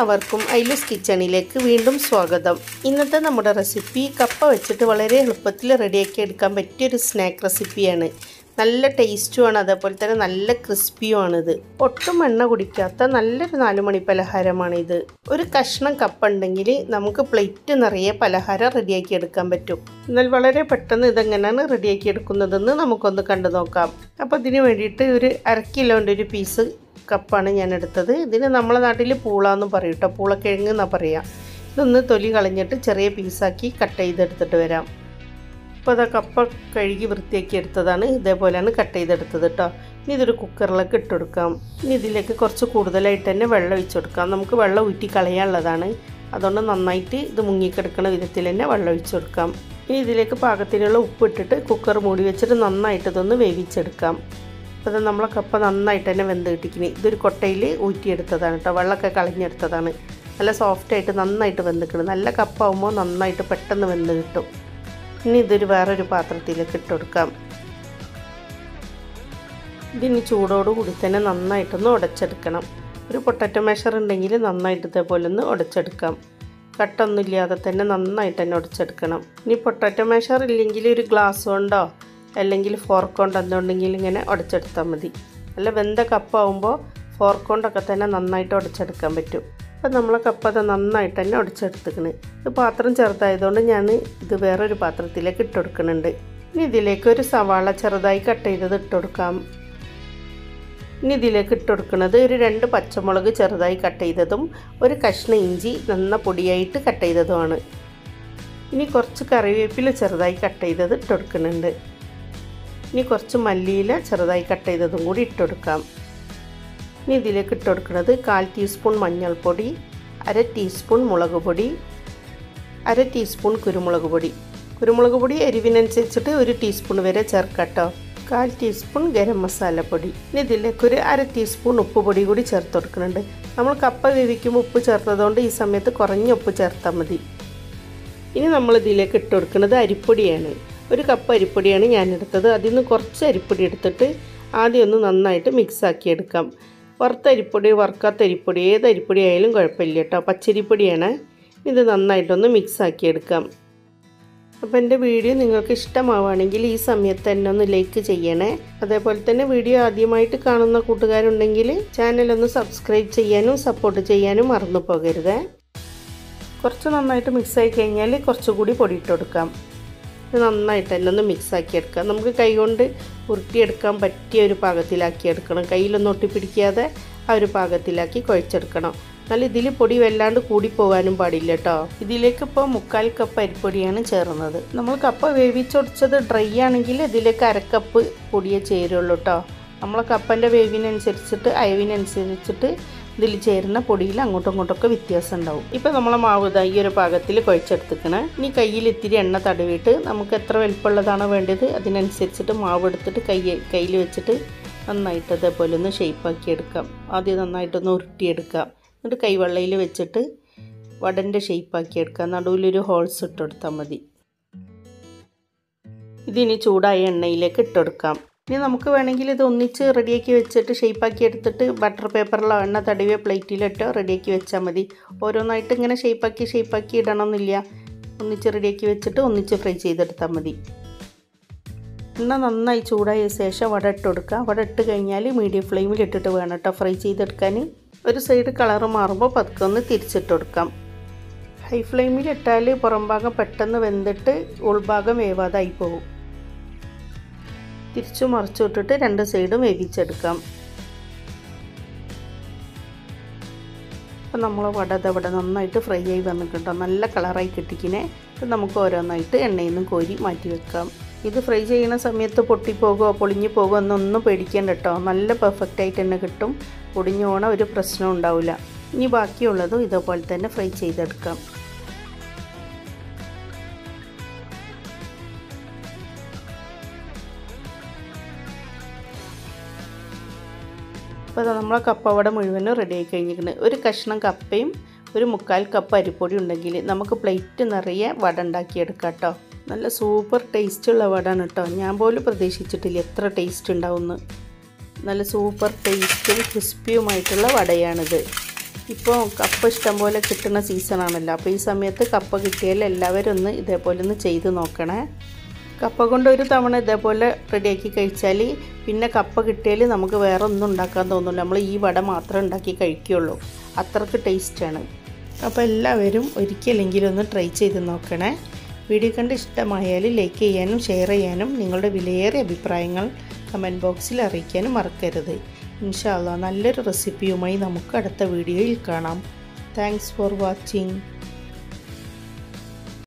എല്ലാവർക്കും ഐലൂസ് കിച്ചണിലേക്ക് വീണ്ടും സ്വാഗതം ഇന്നത്തെ നമ്മുടെ റെസിപ്പി കപ്പ വെച്ചിട്ട് വളരെ എളുപ്പത്തിൽ റെഡിയാക്കി എടുക്കാൻ പറ്റിയൊരു സ്നാക്ക് റെസിപ്പിയാണ് നല്ല ടേസ്റ്റുമാണ് അതേപോലെ തന്നെ നല്ല ക്രിസ്പിയുമാണിത് ഒട്ടും എണ്ണ കുടിക്കാത്ത നല്ലൊരു നാലുമണി പലഹാരമാണിത് ഒരു കഷ്ണം കപ്പ ഉണ്ടെങ്കിൽ നമുക്ക് പ്ലേറ്റ് നിറയെ പലഹാരം റെഡിയാക്കി എടുക്കാൻ പറ്റും എന്നാൽ വളരെ പെട്ടെന്ന് ഇതെങ്ങനെയാണ് റെഡിയാക്കി എടുക്കുന്നതെന്ന് നമുക്കൊന്ന് കണ്ടു നോക്കാം അപ്പോൾ ഇതിന് വേണ്ടിയിട്ട് ഒരു അര കിലോൻ്റെ ഒരു പീസ് കപ്പാണ് ഞാൻ എടുത്തത് ഇതിന് നമ്മളെ നാട്ടിൽ പൂളാന്ന് പറയും കേട്ടോ പൂളക്കിഴങ്ങ് എന്നാണ് പറയുക ഇതൊന്ന് തൊലി കളഞ്ഞിട്ട് ചെറിയ പീസാക്കി കട്ട് ചെയ്തെടുത്തിട്ട് വരാം അപ്പോൾ അതാ കപ്പ കഴുകി വൃത്തിയാക്കി എടുത്തതാണ് ഇതേപോലെയാണ് കട്ട് ചെയ്തെടുത്തത് കേട്ടോ ഇനി ഇതൊരു കുക്കറിലേക്ക് ഇട്ടെടുക്കാം ഇനി ഇതിലേക്ക് കുറച്ച് കൂടുതലായിട്ട് തന്നെ വെള്ളം ഒഴിച്ചു കൊടുക്കാം നമുക്ക് വെള്ളം ഊറ്റി കളയാനുള്ളതാണ് അതുകൊണ്ട് നന്നായിട്ട് ഇത് മുങ്ങിക്കിടക്കുന്ന വിധത്തിൽ തന്നെ വെള്ളം ഒഴിച്ചു കൊടുക്കാം ഇനി ഇതിലേക്ക് പാകത്തിനുള്ള ഉപ്പ് ഇട്ടിട്ട് കുക്കർ മൂടി വെച്ചിട്ട് നന്നായിട്ട് ഇതൊന്ന് വേവിച്ചെടുക്കാം അപ്പോൾ അത് നമ്മളെ കപ്പ നന്നായിട്ട് തന്നെ വെന്ത് കിട്ടിക്കിനി ഇതൊരു കൊട്ടയിൽ ഊറ്റിയെടുത്തതാണ് കേട്ടോ വെള്ളമൊക്കെ കളഞ്ഞെടുത്തതാണ് നല്ല സോഫ്റ്റായിട്ട് നന്നായിട്ട് വെന്തിക്കണം നല്ല കപ്പ ആകുമ്പോൾ നന്നായിട്ട് പെട്ടെന്ന് വെന്ത് കിട്ടും ഇനി ഇതൊരു വേറൊരു പാത്രത്തിലേക്ക് ഇട്ട് കൊടുക്കാം ഇതിനി ചൂടോടുകൂടി തന്നെ നന്നായിട്ടൊന്ന് ഉടച്ചെടുക്കണം ഒരു പൊട്ടറ്റോ മെഷർ ഉണ്ടെങ്കിൽ നന്നായിട്ട് ഇതേപോലെ ഒന്ന് ഉടച്ചെടുക്കാം കട്ടൊന്നുമില്ലാതെ തന്നെ നന്നായിട്ട് തന്നെ ഉടച്ചെടുക്കണം ഇനി പൊട്ടറ്റോ മെഷർ ഇല്ലെങ്കിൽ ഒരു ഗ്ലാസ് കൊണ്ടോ അല്ലെങ്കിൽ ഫോർക്ക് കൊണ്ട് എന്തുണ്ടെങ്കിലും ഇങ്ങനെ ഉടച്ചെടുത്താൽ മതി നല്ല വെന്ത കപ്പാവുമ്പോൾ ഫോർക്ക് കൊണ്ടൊക്കെ തന്നെ നന്നായിട്ട് ഉടച്ചെടുക്കാൻ പറ്റും അപ്പം നമ്മളെ കപ്പ അത് നന്നായിട്ട് തന്നെ ഉടച്ചെടുത്തിക്കണ് ഇത് പാത്രം ചെറുതായതുകൊണ്ട് ഞാൻ ഇത് വേറൊരു പാത്രത്തിലേക്ക് ഇട്ട് കൊടുക്കുന്നുണ്ട് ഇനി ഇതിലേക്ക് ഒരു സവാള ചെറുതായി കട്ട് ചെയ്തത് ഇട്ട് കൊടുക്കാം ഇനി ഇതിലേക്ക് ഇട്ട് കൊടുക്കുന്നത് ഒരു രണ്ട് പച്ചമുളക് ചെറുതായി കട്ട് ചെയ്തതും ഒരു കഷ്ണം ഇഞ്ചി നന്ന പൊടിയായിട്ട് കട്ട് ചെയ്തതുമാണ് ഇനി കുറച്ച് കറിവേപ്പില ചെറുതായി കട്ട് ചെയ്തത് ഇട്ട് കൊടുക്കുന്നുണ്ട് ഇനി കുറച്ച് മല്ലിയില ചെറുതായി കട്ട് ചെയ്തതും കൂടി ഇട്ട് കൊടുക്കാം ഇനി ഇതിലേക്ക് ഇട്ട് കൊടുക്കുന്നത് കാൽ ടീസ്പൂൺ മഞ്ഞൾപ്പൊടി അര ടീസ്പൂൺ മുളക് പൊടി അര ടീസ്പൂൺ കുരുമുളക് പൊടി കുരുമുളക് പൊടി എരിവിനനുസരിച്ചിട്ട് ഒരു ടീസ്പൂൺ വരെ ചേർക്കാട്ടോ കാൽ ടീസ്പൂൺ ഗരം മസാലപ്പൊടി ഇനി ഇതിലേക്ക് ഒരു അര ടീസ്പൂൺ ഉപ്പ് പൊടി കൂടി ചേർത്ത് കൊടുക്കുന്നുണ്ട് നമ്മൾ കപ്പ വേവിക്കുമ്പോൾ ഉപ്പ് ചേർത്തതുകൊണ്ട് ഈ സമയത്ത് കുറഞ്ഞ ഉപ്പ് ചേർത്താൽ മതി ഇനി നമ്മൾ ഇതിലേക്ക് ഇട്ട് കൊടുക്കുന്നത് അരിപ്പൊടിയാണ് ഒരു കപ്പ് അരിപ്പൊടിയാണ് ഞാൻ എടുത്തത് അതിൽ നിന്ന് കുറച്ച് അരിപ്പൊടി എടുത്തിട്ട് ആദ്യം ഒന്ന് നന്നായിട്ട് മിക്സ് ആക്കി എടുക്കാം വറുത്ത അരിപ്പൊടി വറുക്കാത്ത അരിപ്പൊടി ഏത് അരിപ്പൊടി ആയാലും കുഴപ്പമില്ല കേട്ടോ പച്ചരിപ്പൊടിയാണ് ഇത് നന്നായിട്ടൊന്ന് മിക്സ് ആക്കി എടുക്കാം അപ്പോൾ എൻ്റെ വീഡിയോ നിങ്ങൾക്ക് ഇഷ്ടമാവുകയാണെങ്കിൽ ഈ സമയത്ത് തന്നെ ഒന്ന് ലൈക്ക് ചെയ്യണേ അതേപോലെ തന്നെ വീഡിയോ ആദ്യമായിട്ട് കാണുന്ന കൂട്ടുകാരുണ്ടെങ്കിൽ ചാനലൊന്ന് സബ്സ്ക്രൈബ് ചെയ്യാനും സപ്പോർട്ട് ചെയ്യാനും മറന്നു പോകരുത് കുറച്ച് നന്നായിട്ട് മിക്സ് ആയി കഴിഞ്ഞാൽ കുറച്ചുകൂടി പൊടിയിട്ട് കൊടുക്കാം ഇത് നന്നായിട്ട് തന്നെ ഒന്ന് മിക്സ് ആക്കി എടുക്കാം നമുക്ക് കൈ കൊണ്ട് ഉരുട്ടിയെടുക്കാൻ പറ്റിയ ഒരു പാകത്തിലാക്കി എടുക്കണം കയ്യിലൊന്നും ഒട്ടിപ്പിടിക്കാതെ ആ ഒരു പാകത്തിലാക്കി കുഴച്ചെടുക്കണം എന്നാൽ ഇതിൽ പൊടി വല്ലാണ്ട് കൂടി പോകാനും പാടില്ല കേട്ടോ ഇതിലേക്ക് ഇപ്പോൾ മുക്കാൽ കപ്പ് അരിപ്പൊടിയാണ് ചേർന്നത് നമ്മൾ കപ്പ വേവിച്ചൊടിച്ചത് ഡ്രൈ ആണെങ്കിൽ ഇതിലേക്ക് അരക്കപ്പ് പൊടിയേ ചേരുള്ളൂ കേട്ടോ നമ്മളെ കപ്പൻ്റെ വേവിനനുസരിച്ചിട്ട് അയവിനനുസരിച്ചിട്ട് ഇതിൽ ചേരുന്ന പൊടിയിൽ അങ്ങോട്ടും ഇങ്ങോട്ടൊക്കെ വ്യത്യാസം ഉണ്ടാവും ഇപ്പം നമ്മളെ മാവ് ഇതാ ഈ ഒരു പാകത്തിൽ കുഴച്ചെടുത്തിക്കണേ ഇനി കയ്യിൽ ഇത്തിരി എണ്ണ തടവിയിട്ട് നമുക്ക് എത്ര വലുപ്പമുള്ളതാണോ വേണ്ടത് അതിനനുസരിച്ചിട്ട് മാവ് എടുത്തിട്ട് കൈ കയ്യിൽ വെച്ചിട്ട് നന്നായിട്ട് അതേപോലെ ഒന്ന് ഷേപ്പാക്കി എടുക്കാം ആദ്യം നന്നായിട്ടൊന്ന് ഉരുട്ടിയെടുക്കാം എന്നിട്ട് കൈവെള്ളയിൽ വെച്ചിട്ട് വടൻ്റെ ഷേപ്പാക്കി എടുക്കാം നടുവിലൊരു ഹോൾസ് ഇട്ട് കൊടുത്താൽ മതി ഇതിനി ചൂടായ എണ്ണയിലേക്ക് ഇട്ടെടുക്കാം ഇനി നമുക്ക് വേണമെങ്കിൽ ഇത് ഒന്നിച്ച് റെഡിയാക്കി വെച്ചിട്ട് ഷേപ്പാക്കി എടുത്തിട്ട് ബട്ടർ പേപ്പറിലോ എണ്ണ തടവിയ പ്ലേറ്റിലിട്ടോ റെഡിയാക്കി വെച്ചാൽ മതി ഓരോന്നായിട്ട് ഇങ്ങനെ ഷേപ്പാക്കി ഷേപ്പാക്കി ഇടണമെന്നില്ല ഒന്നിച്ച് റെഡിയാക്കി വെച്ചിട്ട് ഒന്നിച്ച് ഫ്രൈ ചെയ്തെടുത്താൽ മതി എണ്ണ നന്നായി ചൂടായ ശേഷം വട ഇട്ട് കൊടുക്കുക വട ഇട്ട് കഴിഞ്ഞാൽ മീഡിയം ഫ്ലെയിമിൽ ഇട്ടിട്ട് വേണം കേട്ടോ ഫ്രൈ ചെയ്തെടുക്കാൻ ഒരു സൈഡ് കളറ് മാറുമ്പോൾ പതുക്കെ ഒന്ന് തിരിച്ചിട്ട് കൊടുക്കാം ഹൈ ഫ്ലെയിമിൽ ഇട്ടാൽ പുറം ഭാഗം പെട്ടെന്ന് വെന്തിട്ട് ഉൾഭാഗം വേവാതായി പോകും തിരിച്ചു മറിച്ചു വിട്ടിട്ട് രണ്ട് സൈഡും വേവിച്ചെടുക്കാം അപ്പം നമ്മൾ വട ഇവിടെ നന്നായിട്ട് ഫ്രൈ ആയി വന്നിട്ടുണ്ടോ നല്ല കളറായി കിട്ടിക്കിനെ നമുക്ക് ഓരോന്നായിട്ട് എണ്ണയിൽ നിന്ന് കോരി മാറ്റി വെക്കാം ഇത് ഫ്രൈ ചെയ്യുന്ന സമയത്ത് പൊട്ടിപ്പോകുമോ പൊളിഞ്ഞു പോകുമോ എന്നൊന്നും പേടിക്കേണ്ട കേട്ടോ നല്ല പെർഫെക്റ്റ് ആയിട്ട് തന്നെ കിട്ടും പൊടിഞ്ഞു പോണ ഒരു പ്രശ്നം ഉണ്ടാവില്ല ഇനി ബാക്കിയുള്ളതും ഇതേപോലെ തന്നെ ഫ്രൈ ചെയ്തെടുക്കാം അപ്പോൾ നമ്മളെ കപ്പ അവിടെ മുഴുവനും റെഡി ആയി കഴിഞ്ഞിരിക്കുന്നത് ഒരു കഷ്ണം കപ്പയും ഒരു മുക്കാൽ കപ്പ് അരിപ്പൊടി ഉണ്ടെങ്കിൽ നമുക്ക് പ്ലേറ്റ് നിറയെ വട ഉണ്ടാക്കിയെടുക്കാം കേട്ടോ നല്ല സൂപ്പർ ടേസ്റ്റുള്ള വടയാണ് കേട്ടോ ഞാൻ പോലും പ്രതീക്ഷിച്ചിട്ടില്ല എത്ര ടേസ്റ്റ് ഉണ്ടാവുമെന്ന് നല്ല സൂപ്പർ ടേസ്റ്റും ക്രിസ്പിയുമായിട്ടുള്ള വടയാണിത് ഇപ്പോൾ കപ്പ ഇഷ്ടം പോലെ കിട്ടുന്ന സീസണാണല്ലോ അപ്പോൾ ഈ സമയത്ത് കപ്പ കിട്ടിയാൽ എല്ലാവരും ഒന്ന് ഇതേപോലെ ഒന്ന് ചെയ്ത് നോക്കണേ കപ്പ കൊണ്ട് ഒരു തവണ ഇതേപോലെ റെഡിയാക്കി കഴിച്ചാൽ പിന്നെ കപ്പ കിട്ടിയാൽ നമുക്ക് വേറെ ഒന്നും ഉണ്ടാക്കാൻ തോന്നില്ല നമ്മൾ ഈ വട മാത്രമേ ഉണ്ടാക്കി കഴിക്കുകയുള്ളൂ അത്രക്ക് ടേസ്റ്റാണ് അപ്പോൾ എല്ലാവരും ഒരിക്കലെങ്കിലും ഒന്ന് ട്രൈ ചെയ്ത് നോക്കണേ വീഡിയോ കണ്ട് ഇഷ്ടമായാൽ ലൈക്ക് ചെയ്യാനും ഷെയർ ചെയ്യാനും നിങ്ങളുടെ വിലയേറിയ അഭിപ്രായങ്ങൾ കമൻറ്റ് ബോക്സിൽ അറിയിക്കാനും മറക്കരുത് ഇൻഷാല്ല നല്ലൊരു റെസിപ്പിയുമായി നമുക്ക് അടുത്ത വീഡിയോയിൽ കാണാം താങ്ക്സ് ഫോർ വാച്ചിങ്